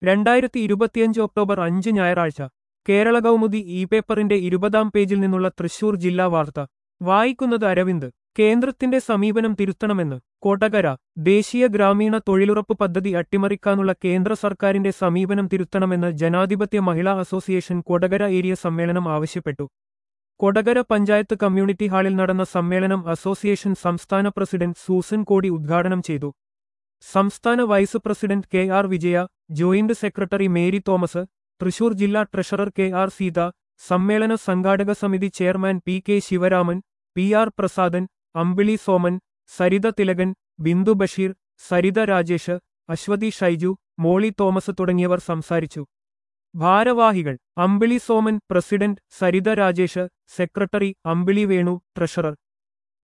രണ്ടായിരത്തി ഇരുപത്തിയഞ്ച് ഒക്ടോബർ അഞ്ച് ഞായറാഴ്ച കേരള കൗമുദി ഇ പേപ്പറിന്റെ ഇരുപതാം പേജിൽ നിന്നുള്ള തൃശൂർ ജില്ലാ വാർത്ത വായിക്കുന്നത് അരവിന്ദ് കേന്ദ്രത്തിന്റെ സമീപനം തിരുത്തണമെന്ന് കൊടകര ദേശീയ ഗ്രാമീണ തൊഴിലുറപ്പ് പദ്ധതി അട്ടിമറിക്കാനുള്ള കേന്ദ്ര സർക്കാരിന്റെ സമീപനം തിരുത്തണമെന്ന് ജനാധിപത്യ മഹിളാ അസോസിയേഷൻ കൊടകര ഏരിയ സമ്മേളനം ആവശ്യപ്പെട്ടു കൊടകര പഞ്ചായത്ത് കമ്മ്യൂണിറ്റി ഹാളിൽ നടന്ന സമ്മേളനം അസോസിയേഷൻ സംസ്ഥാന പ്രസിഡന്റ് സൂസൻ കോടി ഉദ്ഘാടനം ചെയ്തു സംസ്ഥാന vice president K R Vijaya joint secretary Mary Thomas Thrissur ജില്ലാ ട്രഷറർ കെ ആർ സീത സമ്മേളന സംഘാടക സമിതി chairman P K Sivaraman P R Prasadan Ambili Soman Saritha Thilakan Bindu Basheer Saritha Rajesh Aswathy Shaiju Molly Thomas തുടങ്ങിയവർ സംസാരിച്ചു ഭാരവാഹികൾ Ambili Soman president Saritha Rajesh secretary Ambili Venu treasurer